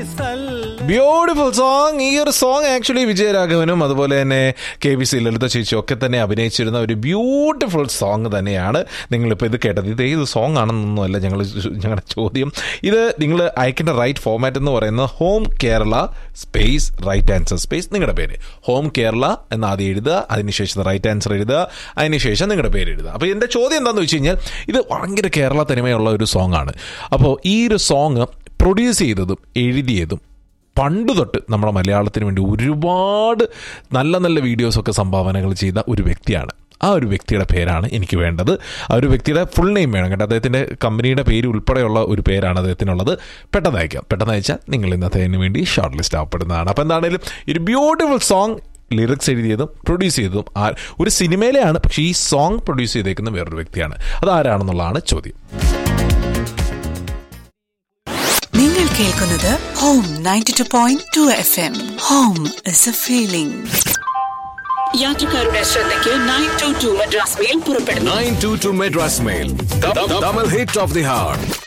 Beautiful song ഈ ഒരു song actually വിജയരാഘവനും അതുപോലെ തന്നെ കെ വി സി ലളിത ചേച്ചി ഒക്കെ തന്നെ അഭിനയിച്ചിരുന്ന ഒരു ബ്യൂട്ടിഫുൾ സോങ് തന്നെയാണ് നിങ്ങളിപ്പോൾ ഇത് കേട്ടത് ഇത് ഏത് സോങ് ആണെന്നൊന്നുമല്ല ഞങ്ങൾ ഞങ്ങളുടെ ചോദ്യം ഇത് നിങ്ങൾ അയക്കേണ്ട റൈറ്റ് ഫോമാറ്റ് എന്ന് പറയുന്നത് home Kerala space right answer space നിങ്ങളുടെ പേര് ഹോം കേരള എന്ന് ആദ്യം എഴുതുക അതിനുശേഷം റൈറ്റ് ആൻസർ എഴുതുക അതിനുശേഷം നിങ്ങളുടെ പേര് എഴുതുക അപ്പോൾ എൻ്റെ ചോദ്യം എന്താണെന്ന് വെച്ച് കഴിഞ്ഞാൽ ഇത് ഭയങ്കര കേരള തനിമയുള്ള ഒരു സോങ് ആണ് അപ്പോൾ ഈ ഒരു സോങ് പ്രൊഡ്യൂസ് ചെയ്തതും എഴുതിയതും പണ്ട് തൊട്ട് നമ്മുടെ മലയാളത്തിന് വേണ്ടി ഒരുപാട് നല്ല നല്ല വീഡിയോസൊക്കെ സംഭാവനകൾ ചെയ്ത ഒരു വ്യക്തിയാണ് ആ ഒരു വ്യക്തിയുടെ പേരാണ് എനിക്ക് വേണ്ടത് ആ ഒരു വ്യക്തിയുടെ ഫുൾ നെയിം വേണം കേട്ടോ അദ്ദേഹത്തിൻ്റെ കമ്പനിയുടെ പേര് ഉൾപ്പെടെയുള്ള ഒരു പേരാണ് അദ്ദേഹത്തിനുള്ളത് പെട്ടെന്ന് അയക്കാം പെട്ടെന്ന് അയച്ചാൽ നിങ്ങൾ ഇന്നത്തേന് വേണ്ടി ഷോർട്ട് ലിസ്റ്റ് ആവപ്പെടുന്നതാണ് അപ്പോൾ എന്താണെങ്കിലും ഒരു ബ്യൂട്ടിഫുൾ സോങ് ലിറിക്സ് എഴുതിയതും പ്രൊഡ്യൂസ് ചെയ്തതും ആ ഒരു സിനിമയിലെയാണ് പക്ഷേ ഈ സോങ് പ്രൊഡ്യൂസ് ചെയ്തേക്കുന്ന വേറൊരു വ്യക്തിയാണ് അതാരാണെന്നുള്ളതാണ് ചോദ്യം നിങ്ങൾ കേൾക്കുന്നത് home ninety two point two F M home is a feeling യാത്രക്കാരുടെ ശ്രദ്ധയ്ക്ക് nine two two Madras mail പുറപ്പെടുന്നു 922 Madras Mail. The, the double hit of the heart.